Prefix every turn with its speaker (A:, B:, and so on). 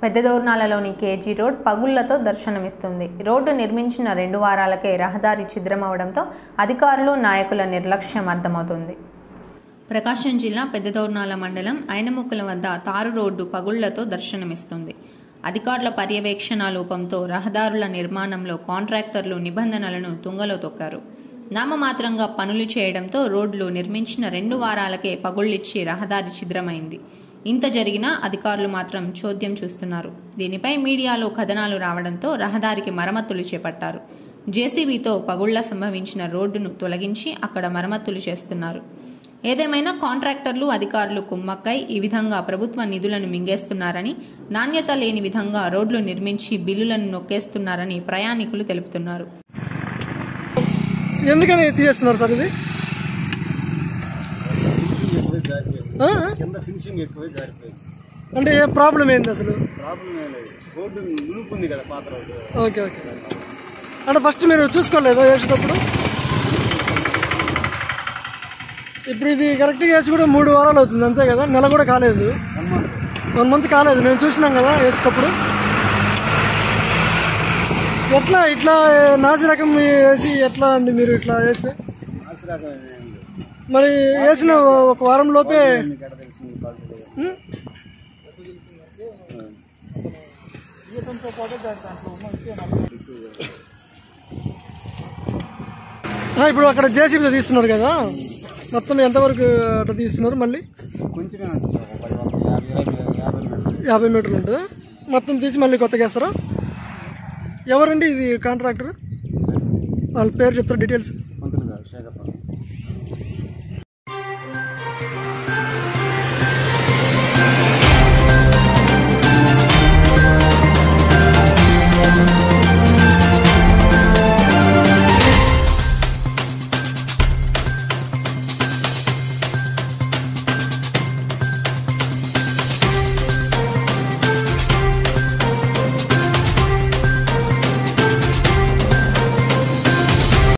A: పెద్దదోర్నాలలోని KG road పగుళ్లతో దర్శనమిస్తుంది road నిర్మించిన రెండు వారాలకే రహదారి ఛిద్రమవడంతో అధికారులు నాయకుల నిర్లక్ష్యం అర్థమవుతుంది ప్రకాశం జిల్లా పెద్దదోర్నాల మండలం ఐనముక్కల వద్ద తారు రోడ్డు పగుళ్లతో దర్శనమిస్తుంది అధికారుల పర్యవేక్షణ లోపంతో రహదారుల నిర్మాణంలో కాంట్రాక్టర్లు నిబంధనలను తుంగలో తొక్కారు నామమాత్రంగా పనులు చేయడంతో రోడ్లు నిర్మించిన రెండు వారాలకే పగుళ్లిచ్చి రహదారి ఛిద్రమైంది ఇంత జరిగినా అధికారులు మాత్రం చోద్యం చూస్తున్నారు దీనిపై మీడియాలో కథనాలు రావడంతో రహదారికి మరమ్మతులు చేపట్టారు జేసీబీతో పగుళ్ల సంభవించిన రోడ్డును తొలగించి అక్కడ మరమ్మతులు చేస్తున్నారు ఏదేమైనా కాంట్రాక్టర్లు అధికారులు కుమ్మక్కై ఈ విధంగా ప్రభుత్వ నిధులను మింగేస్తున్నారని నాణ్యత లేని విధంగా రోడ్లు నిర్మించి బిల్లులను నొక్కేస్తున్నారని ప్రయాణికులు తెలుపుతున్నారు
B: ఎందుకని తీసేస్తున్నారు సార్ ఇది
C: ఎక్కువ జారిపోయింది
B: ఆ?
C: కింద ఫినిషింగ్ ఎక్కువ జారిపోయింది
B: అంటే ఏ ప్రాబ్లం ఏంది అసలు
C: ప్రాబ్లం ఏం లేదు రోడ్డు నునుపుంది కదా పాత రోడ్డు
B: ఓకే ఓకే అంటే ఫస్ట్ మీరు చూసుకోలేదా వేసేటప్పుడు ఇప్పుడు ఇది కరెక్ట్గా వేసి కూడా మూడు వారాలు అవుతుంది అంతే కదా నెల కూడా కాలేదు
C: వన్ మంత్
B: వన్ మంత్ కాలేదు మేము చూసినాం కదా వేసేటప్పుడు ఎట్లా ఇట్లా నాసి రకం వేసి ఎట్లా అండి మీరు ఇట్లా వేస్తే
C: ఆశ్రాకం ఏం లేదు
B: మరి వేసిన ఒక వారం లోపే
C: మీకు ఎక్కడ తెలిసింది క్వాలిటీ
B: ఉం? ఆ, ఇప్పుడు అక్కడ జేసీబీతో తీస్తున్నారు కదా మొత్తం ఎంతవరకు అట్లా తీస్తున్నారు మళ్ళీ
C: కొంచెమే ఉంటుంది ఒక పది వరకు యాభై ఇరవై యాభై మీటర్లు
B: యాభై మీటర్లు ఉంటుందా మొత్తం తీసి మళ్ళీ కొత్తగా వేస్తారా ఎవరండి ఇది కాంట్రాక్టర్ వాళ్ళ పేరు చెప్తారా డీటెయిల్స్